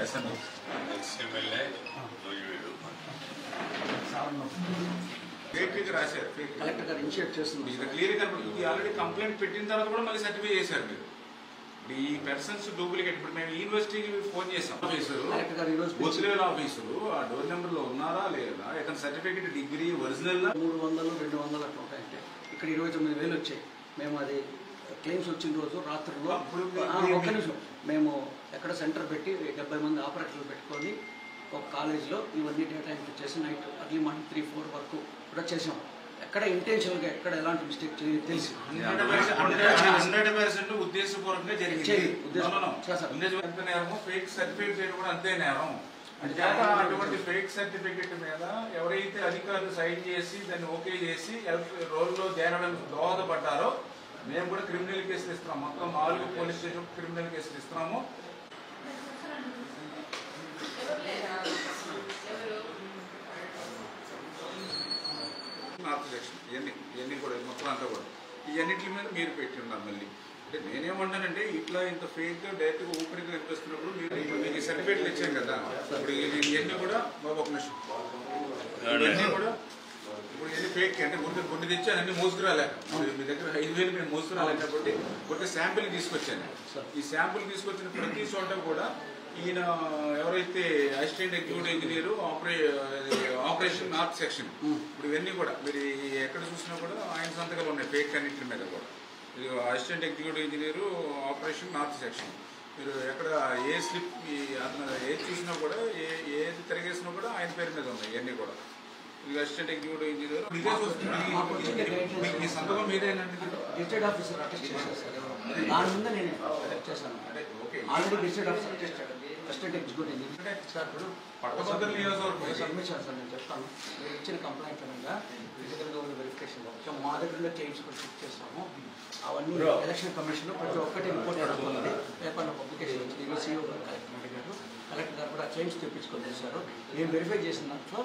SML ex MLA Nuzvid fake figure రాశారు fake collector garu initiate చేస్తున్నారు ఇది క్లియర్ కనపడుతుంది ఇది ఆల్రెడీ కంప్లైంట్ పెట్టిన తర్వాత కూడా మళ్ళీ సర్టిఫై చేశారు మీరు ఇప్పుడు ఈ పర్సన్స్ డూప్లికేట్ ఇప్పుడు మేము యూనివర్సిటీకి ఫోన్ చేసాం ఆఫీసరు కలెక్టర్ గారు ఈరోజు బూత్ లెవెల్ ఆఫీసరు ఆ డోర్ నెంబర్ లో ఉన్నారా లేదా ఇతని సర్టిఫికేట్ డిగ్రీ ఒరిజినల్ మూడు వందలు రెండు వందలు అట్లా ఉంటాయంటే ఇక్కడ ఇరవై తొమ్మిది వేలు వచ్చాయి మేము అది క్లెయిమ్స్ వచ్చిన రోజు రాత్రుల్లో అప్పుడు ఆ, ఒక్క నిమిషం మేము ఎక్కడ సెంటర్ పెట్టి డెబ్బై మంది ఆపరేటర్లు పెట్టుకొని ఒక కాలేజీలో ఇవన్నీ డేటా ఎంట్రీ చేసి night early morning three four వరకు కూడా చేసాం ఎక్కడ ఇంటెన్షన్గా ఎక్కడ ఎలాంటి మిస్టేక్ తెలిసి హండ్రెడ్ పర్సెంట్ ఉద్దేశపూర్వకంగా జరిగింది చేయి, ఉద్దేశం- No, no, no. చేశారు. ఉద్దేశం ఎంత నేరము ఫేక్ సర్టిఫికేట్ చేయడం కూడా అంతే నేరం అంటే అటువంటి ఫేక్ సర్టిఫికేట్ మీద ఎవరైతే అధికారులు సైన్ చేసి దాన్ని ఓకే చేసి రోల్లో చేరడానికి దోహదపడ్డారో మేము కూడా క్రిమినల్ కేసులు ఇస్తున్నాం మొత్తం నాలుగు పోలీస్ స్టేషన్ క్రిమినల్ కేసులు ఇస్తున్నాము నార్త్ సెక్షన్ ఇవన్నీ ఇవన్నీ కూడా మొత్తం అంతా కూడా ఇవన్నిటి మీద మీరు పెట్టి ఉన్నారు మళ్ళీ అంటే నేనేమంటానంటే ఇట్లా ఇంత ఫేక్ గా డైరెక్ట్ గా ఓపెన్ గా కనిపిస్తున్నప్పుడు మీరు ఇప్పుడు మీకు సర్టిఫికేట్లు ఇచ్చాం కదా ఇప్పుడు ఇవి- ఇవన్నీ కూడా బాబు ఒక నిమిషం ఇవన్నీ కూడా ఇప్పుడు ఇవన్నీ ఫేక్ అంటే గుండె గుండె తెచ్చి అన్ని మోసుకురాలేక ఇప్పుడు మీ దగ్గర ఐదు వేలు మేము మోసుకురాలేక కాబట్టి ఒక శాంపిల్ తీసుకొచ్చాను ఈ శాంపిల్ తీసుకొచ్చిన ప్రతి చోట కూడా ఈయన ఎవరైతే అసిస్టెంట్ ఎగ్జిక్యూటివ్ ఇంజనీర్ ఆపరే ఆపరేషన్ నార్త్ సెక్షన్ ఇప్పుడు ఇవన్నీ కూడా మీరు ఈ ఎక్కడ చూసినా కూడా ఆయన సంతకాలు ఉన్నాయి ఫేక్ అన్నింటి మీద కూడా ఇది assistant executive engineer operation north section మీరు ఎక్కడ ఏ స్లిప్ ఈ అతను ఏది చూసినా కూడా ఏ ఏది తిరగేసినా కూడా ఆయన పేరు మీద ఉన్నాయి ఇవన్నీ కూడా ఇది అసిస్టెంట్ ఎగ్జిక్యూటివ్ ఇంజనీర్ ఇదే చూస్తున్నారు మీకు ఈ సంతకం మీదేనండి గెస్టెడ్ ఆఫీసర్ అటెస్ట్ చేశారు సార్ ఎవరో. దాని మీద నేను చేశాను అంటే okay already gazetted officer attest assistant executive అంటే సార్ ఇప్పుడు పట్టభద్రుల నియోజకవర్గం ఇది. సబ్మిషన్ సార్ నేను చెప్తాను మీరు ఇచ్చిన కంప్లైంట్ మీద ఫిజికల్గా ఉన్న వెరిఫికేషన్ వచ్చాం మా దగ్గర క్లెయిమ్స్ కూడా చెక్ చేస్తాము అవన్నీ ఎలక్షన్ కమిషన్లో ప్రతి ఒక్కటి రిపోర్ట్ అవుతుంది పేపర్లో పబ్లికేషన్ వచ్చింది ఇవి సీఓ గారు కలెక్టర్ అడిగారు కలెక్టర్ గారు కూడా క్లెయిమ్స్ తెప్పించుకొని చేశారు మేము వెరిఫై చేసిన దాంట్లో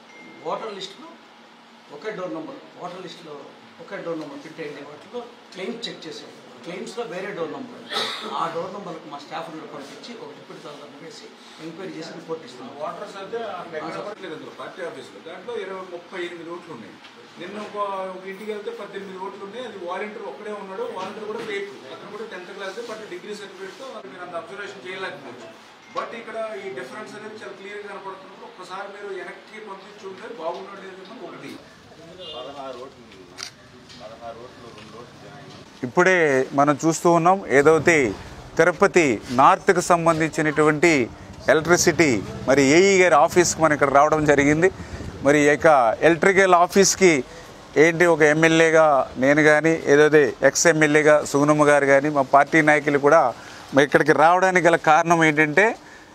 ఓటర్ లిస్టులో ఒకే డోర్ నెంబర్ ఓటర్ లిస్టులో ఒకే డోర్ నెంబర్ ఫిట్ అయింది వాటిలో క్లెయిమ్స్ చెక్ చేసాం క్లెయిమ్స్లో వేరే డోర్ నెంబర్ ఉంది. ఆ డోర్ నెంబర్కి మా స్టాఫ్ పంపించి ఒక డిప్యూటీ తలదన్న వేసి ఎంక్వైరీ చేసి రిపోర్ట్ ఇస్తున్నాం వాటర్స్ అయితే అక్కడ ఎక్కడ పట్టలేదు అందులో పార్టీ ఆఫీసులో దాంట్లో ఇరవై ముప్పై ఎనిమిది ఓట్లు ఉన్నాయి నిన్న ఒక ఒక ఇంటికి వెళ్తే పద్దెనిమిది ఓట్లు ఉన్నాయి అది వాలంటీర్ ఒక్కడే ఉన్నాడు వాలంటీర్ కూడా ఫేక్ అతను కూడా టెన్త్ క్లాస్ బట్ డిగ్రీ సర్టిఫికేట్తో అది మీరు అంత అబ్జర్వేషన్ చేయలేకపోవచ్చు బట్ ఇక్కడ ఈ డిఫరెన్స్ అనేది చాలా క్లియర్గా కనపడుతున్నప్పుడు ఒక్కసారి మీరు వెనక్కి పంపించి ఉంటే బాగున్నాడు ఏదైనా ఒకటి పదహారు ఓట్లు పదహారు ఓట్లు రెండు ఓట్లు జాయిన్ ఇప్పుడే మనం చూస్తూ ఉన్నాం ఏదైతే తిరుపతి నార్త్కి సంబంధించినటువంటి ఎలక్ట్రిసిటీ మరి ఏఈ గారి ఆఫీస్కి మనం ఇక్కడ రావడం జరిగింది మరి ఈ యొక్క ఎలక్ట్రికల్ ఆఫీస్కి ఏంటి ఒక ఎమ్మెల్యేగా నేను కానీ ఏదైతే ఎక్స్ ఎమ్మెల్యేగా సుగుణమ్మ గారు కానీ మా పార్టీ నాయకులు కూడా మరి ఇక్కడికి రావడానికి గల కారణం ఏంటంటే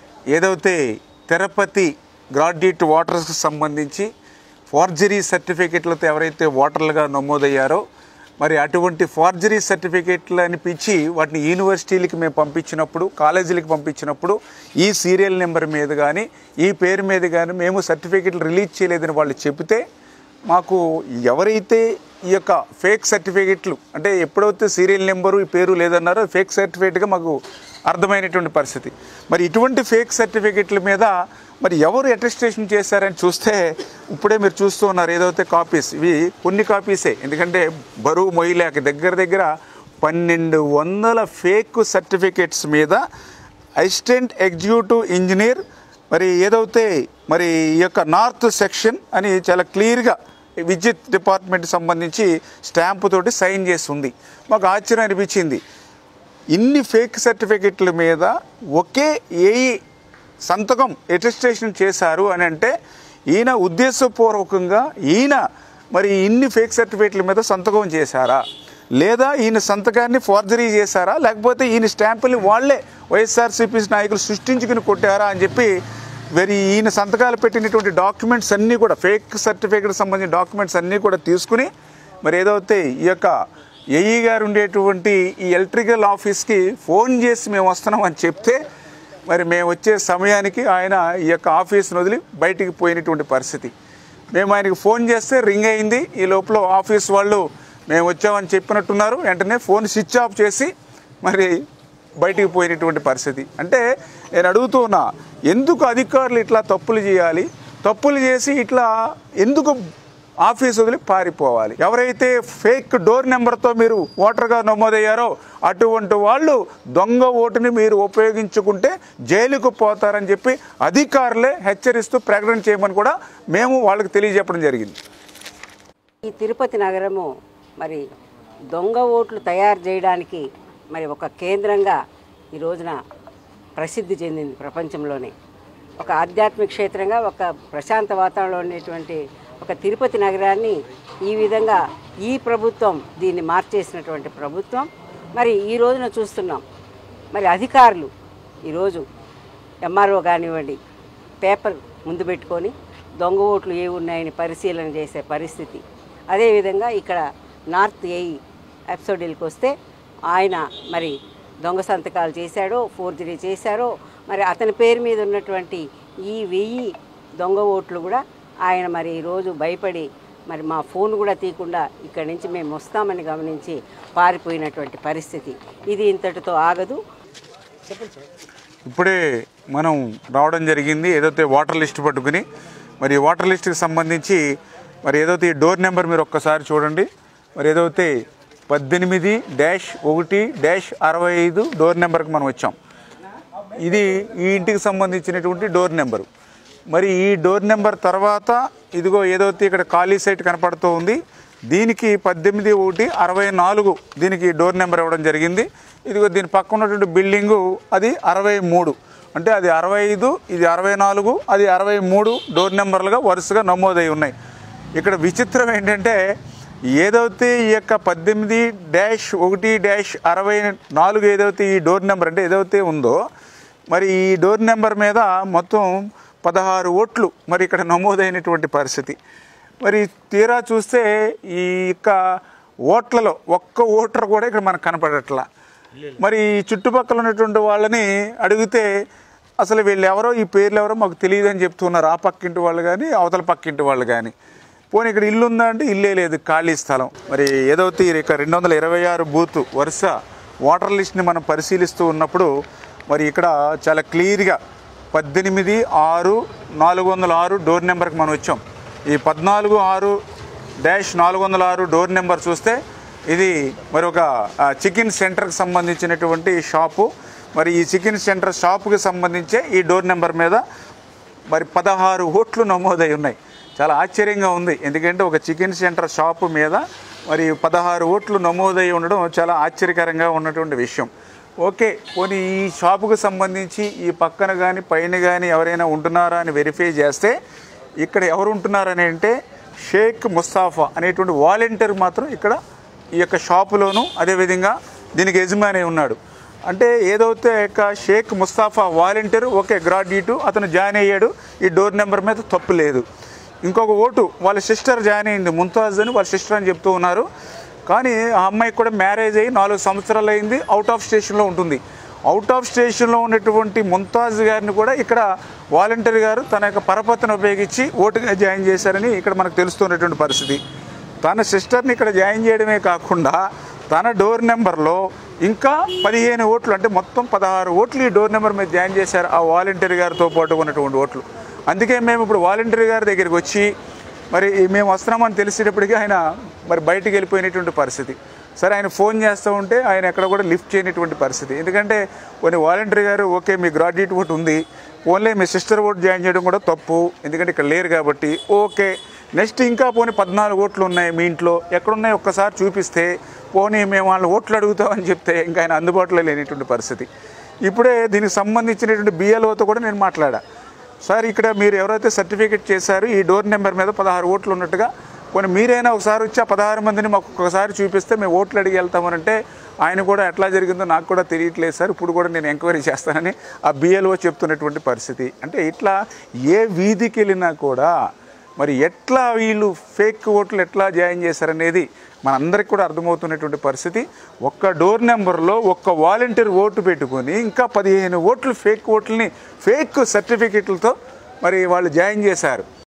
ఏదైతే తిరుపతి గ్రాడ్యుయేట్ వాటర్స్కి సంబంధించి ఫార్జరీ సర్టిఫికెట్లతో ఎవరైతే ఓటర్లుగా నమోదయ్యారో మరి అటువంటి ఫార్జరీ సర్టిఫికేట్లు అనిపించి వాటిని యూనివర్సిటీలకి మేము పంపించినప్పుడు కాలేజీలకు పంపించినప్పుడు ఈ సీరియల్ నెంబర్ మీద కానీ ఈ పేరు మీద కానీ మేము సర్టిఫికేట్లు రిలీజ్ చేయలేదని వాళ్ళు చెబితే మాకు ఎవరైతే ఈ యొక్క ఫేక్ సర్టిఫికేట్లు అంటే ఎప్పుడైతే సీరియల్ నెంబరు ఈ పేరు లేదన్నారో ఫేక్ సర్టిఫికేట్గా మాకు అర్థమైనటువంటి పరిస్థితి మరి ఇటువంటి ఫేక్ సర్టిఫికేట్ల మీద మరి ఎవరు అటెస్టేషన్ చేశారని చూస్తే ఇప్పుడే మీరు చూస్తూ ఉన్నారు ఏదైతే కాపీస్ ఇవి కొన్ని కాపీసే ఎందుకంటే బరువు మొయ్యలేక దగ్గర దగ్గర పన్నెండు వందల ఫేక్ సర్టిఫికేట్స్ మీద అసిస్టెంట్ ఎగ్జిక్యూటివ్ ఇంజనీర్ మరి ఏదైతే మరి ఈ యొక్క నార్త్ సెక్షన్ అని చాలా క్లియర్గా విద్యుత్ డిపార్ట్మెంట్ సంబంధించి స్టాంపు తోటి సైన్ చేసి ఉంది మాకు ఆశ్చర్యం అనిపించింది ఇన్ని ఫేక్ సర్టిఫికెట్ల మీద ఒకే ఏఈ సంతకం అటెస్టేషన్ చేశారు అని అంటే ఈయన ఉద్దేశపూర్వకంగా ఈయన మరి ఇన్ని ఫేక్ సర్టిఫికెట్ల మీద సంతకం చేశారా లేదా ఈయన సంతకాన్ని ఫోర్జరీ చేశారా లేకపోతే ఈయన స్టాంపుల్ని వాళ్ళే వైఎస్ఆర్సీపీ నాయకులు సృష్టించుకుని కొట్టారా అని చెప్పి మరి ఈయన సంతకాలు పెట్టినటువంటి డాక్యుమెంట్స్ అన్నీ కూడా ఫేక్ సర్టిఫికేట్ సంబంధించిన డాక్యుమెంట్స్ అన్నీ కూడా తీసుకుని మరి ఏదైతే ఈ యొక్క ఏఈ గారు ఉండేటువంటి ఈ ఎలక్ట్రికల్ ఆఫీస్కి ఫోన్ చేసి మేము వస్తున్నాం అని చెప్తే మరి మేము వచ్చే సమయానికి ఆయన ఈ యొక్క ఆఫీస్ని వదిలి బయటికి పోయినటువంటి పరిస్థితి మేము ఆయనకి ఫోన్ చేస్తే రింగ్ అయింది ఈ లోపల ఆఫీస్ వాళ్ళు మేము వచ్చామని చెప్పినట్టున్నారు వెంటనే ఫోన్ స్విచ్ ఆఫ్ చేసి మరి బయటికి పోయినటువంటి పరిస్థితి అంటే నేను అడుగుతూ ఉన్నా ఎందుకు అధికారులు ఇట్లా తప్పులు చేయాలి తప్పులు చేసి ఇట్లా ఎందుకు ఆఫీస్ వదిలి పారిపోవాలి ఎవరైతే ఫేక్ డోర్ నెంబర్తో మీరు ఓటర్గా నమోదయ్యారో అటువంటి వాళ్ళు దొంగ ఓటుని మీరు ఉపయోగించుకుంటే జైలుకు పోతారని చెప్పి అధికారులే హెచ్చరిస్తూ ప్రకటన చేయమని కూడా మేము వాళ్ళకి తెలియజెప్పడం జరిగింది ఈ తిరుపతి నగరము మరి దొంగ ఓట్లు తయారు చేయడానికి మరి ఒక కేంద్రంగా ఈ రోజున ప్రసిద్ధి చెందింది ప్రపంచంలోనే ఒక ఆధ్యాత్మిక క్షేత్రంగా ఒక ప్రశాంత వాతావరణంలో ఉండేటువంటి ఒక తిరుపతి నగరాన్ని ఈ విధంగా ఈ ప్రభుత్వం దీన్ని మార్చేసినటువంటి ప్రభుత్వం మరి ఈ రోజున చూస్తున్నాం మరి అధికారులు ఈరోజు ఎంఆర్ఓ కానివ్వండి పేపర్ ముందు పెట్టుకొని దొంగ ఓట్లు ఏ ఉన్నాయని పరిశీలన చేసే పరిస్థితి అదేవిధంగా ఇక్కడ నార్త్ ఏఈ ఎపిసోడీలకు వస్తే ఆయన మరి దొంగ సంతకాలు చేశాడో ఫోర్జరీ చేశారో మరి అతని పేరు మీద ఉన్నటువంటి ఈ వెయ్యి దొంగ ఓట్లు కూడా ఆయన మరి ఈరోజు భయపడి మరి మా ఫోన్ కూడా తీయకుండా ఇక్కడి నుంచి మేము వస్తామని గమనించి పారిపోయినటువంటి పరిస్థితి ఇది ఇంతటితో ఆగదు ఇప్పుడే మనం రావడం జరిగింది ఏదైతే వాటర్ లిస్ట్ పట్టుకుని మరి ఈ వాటర్ లిస్ట్కి సంబంధించి మరి ఏదైతే ఈ డోర్ నెంబర్ మీరు ఒక్కసారి చూడండి మరి ఏదైతే పద్దెనిమిది డాష్ ఒకటి డాష్ అరవై ఐదు డోర్ నెంబర్కి మనం వచ్చాం ఇది ఈ ఇంటికి సంబంధించినటువంటి డోర్ నెంబరు మరి ఈ డోర్ నెంబర్ తర్వాత ఇదిగో ఏదైతే ఇక్కడ ఖాళీ సైట్ కనపడుతూ ఉంది దీనికి పద్దెనిమిది ఒకటి అరవై నాలుగు దీనికి డోర్ నెంబర్ ఇవ్వడం జరిగింది ఇదిగో దీని పక్కన ఉన్నటువంటి బిల్డింగు అది అరవై మూడు అంటే అది అరవై ఐదు ఇది అరవై నాలుగు అది అరవై మూడు డోర్ నెంబర్లుగా వరుసగా నమోదై ఉన్నాయి ఇక్కడ విచిత్రం ఏంటంటే ఏదైతే ఈ యొక్క పద్దెనిమిది డాష్ ఒకటి డాష్ అరవై నాలుగు ఏదైతే ఈ డోర్ నెంబర్ అంటే ఏదైతే ఉందో మరి ఈ డోర్ నెంబర్ మీద మొత్తం పదహారు ఓట్లు మరి ఇక్కడ నమోదైనటువంటి పరిస్థితి మరి తీరా చూస్తే ఈ యొక్క ఓట్లలో ఒక్క ఓటర్ కూడా ఇక్కడ మనకు కనపడట్లా మరి ఈ చుట్టుపక్కల ఉన్నటువంటి వాళ్ళని అడిగితే అసలు వీళ్ళు ఎవరో ఈ పేర్లు ఎవరో మాకు తెలియదు అని చెప్తున్నారు ఆ పక్కింటి వాళ్ళు కానీ అవతల పక్కింటి వాళ్ళు కానీ పోనీ ఇక్కడ ఇల్లు ఉందా అంటే ఇల్లే లేదు ఖాళీ స్థలం మరి ఏదైతే ఇక రెండు వందల ఇరవై ఆరు బూత్ వరుస వాటర్ లిస్ట్ని మనం పరిశీలిస్తూ ఉన్నప్పుడు మరి ఇక్కడ చాలా క్లియర్గా పద్దెనిమిది ఆరు నాలుగు వందల ఆరు డోర్ నెంబర్కి మనం వచ్చాం ఈ పద్నాలుగు ఆరు డాష్ నాలుగు వందల ఆరు డోర్ నెంబర్ చూస్తే ఇది మరి ఒక ఆ, చికెన్ సెంటర్కి సంబంధించినటువంటి షాపు మరి ఈ చికెన్ సెంటర్ షాపుకి సంబంధించే ఈ డోర్ నెంబర్ మీద మరి పదహారు ఓట్లు నమోదై ఉన్నాయి చాలా ఆశ్చర్యంగా ఉంది ఎందుకంటే ఒక చికెన్ సెంటర్ షాపు మీద మరి పదహారు ఓట్లు నమోదై ఉండడం చాలా ఆశ్చర్యకరంగా ఉన్నటువంటి విషయం ఓకే పోనీ ఈ షాపుకు సంబంధించి ఈ పక్కన కానీ పైన కానీ ఎవరైనా ఉంటున్నారా అని వెరిఫై చేస్తే ఇక్కడ ఎవరు ఉంటున్నారని అంటే షేక్ ముస్తాఫా అనేటువంటి వాలంటీర్ మాత్రం ఇక్కడ ఈ యొక్క షాపులోను అదేవిధంగా దీనికి యజమాని ఉన్నాడు అంటే ఏదైతే యొక్క Sheikh Mustafa volunteer okay graduate అతను జాయిన్ అయ్యాడు ఈ డోర్ నెంబర్ మీద తప్పు లేదు ఇంకొక ఓటు వాళ్ళ సిస్టర్ జాయిన్ అయింది ముంతాజ్ అని వాళ్ళ సిస్టర్ అని చెప్తూ ఉన్నారు కానీ ఆ అమ్మాయికి కూడా మ్యారేజ్ అయ్యి నాలుగు సంవత్సరాలు అయింది అవుట్ ఆఫ్ స్టేషన్లో ఉంటుంది అవుట్ ఆఫ్ స్టేషన్లో ఉన్నటువంటి ముంతాజ్ గారిని కూడా ఇక్కడ వాలంటీర్ గారు తన యొక్క పరపతిని ఉపయోగించి ఓటుగా జాయిన్ చేశారని ఇక్కడ మనకు తెలుస్తున్నటువంటి పరిస్థితి తన సిస్టర్ని ఇక్కడ జాయిన్ చేయడమే కాకుండా తన డోర్ నెంబర్లో ఇంకా పదిహేను ఓట్లు అంటే మొత్తం పదహారు ఓట్లు ఈ డోర్ నెంబర్ మీద జాయిన్ చేశారు ఆ వాలంటీర్ గారితో పాటు ఉన్నటువంటి ఓట్లు అందుకే మేము ఇప్పుడు వాలంటీర్ గారి దగ్గరికి వచ్చి మరి మేము వస్తున్నామని తెలిసేటప్పటికీ ఆయన మరి బయటికి వెళ్ళిపోయినటువంటి పరిస్థితి సరే ఆయన ఫోన్ చేస్తూ ఉంటే ఆయన ఎక్కడ కూడా లిఫ్ట్ చేయనటువంటి పరిస్థితి ఎందుకంటే కొన్ని వాలంటీర్ గారు ఓకే మీ గ్రాడ్యుయేట్ ఓటు ఉంది ఓన్లీ మీ సిస్టర్ ఓటు జాయిన్ చేయడం కూడా తప్పు ఎందుకంటే ఇక్కడ లేరు కాబట్టి ఓకే నెక్స్ట్ ఇంకా పోనీ పద్నాలుగు ఓట్లు ఉన్నాయి మీ ఇంట్లో ఎక్కడున్నాయి ఒక్కసారి చూపిస్తే పోనీ మేము వాళ్ళు ఓట్లు అడుగుతామని చెప్తే ఇంకా ఆయన అందుబాటులో లేనటువంటి పరిస్థితి ఇప్పుడే దీనికి సంబంధించినటువంటి బిఎల్ఓతో కూడా నేను మాట్లాడా సార్ ఇక్కడ మీరు ఎవరైతే సర్టిఫికేట్ చేశారు ఈ డోర్ నెంబర్ మీద పదహారు ఓట్లు ఉన్నట్టుగా కొన్ని మీరైనా ఒకసారి వచ్చి ఆ పదహారు మందిని మాకు ఒకసారి చూపిస్తే మేము ఓట్లు అడిగి వెళ్తామనంటే ఆయన కూడా ఎట్లా జరిగిందో నాకు కూడా తెలియట్లేదు సార్ ఇప్పుడు కూడా నేను ఎంక్వైరీ చేస్తానని ఆ బిఎల్ఓ చెప్తున్నటువంటి పరిస్థితి అంటే ఇట్లా ఏ వీధికి వెళ్ళినా కూడా మరి ఎట్లా వీళ్ళు ఫేక్ ఓట్లు ఎట్లా జాయిన్ చేశారనేది మనందరికీ కూడా అర్థమవుతున్నటువంటి పరిస్థితి ఒక్క డోర్ నెంబర్లో ఒక్క వాలంటీర్ ఓటు పెట్టుకొని ఇంకా పదిహేను ఓట్లు ఫేక్ ఓట్లని ఫేక్ సర్టిఫికెట్లతో మరి వాళ్ళు జాయిన్ చేశారు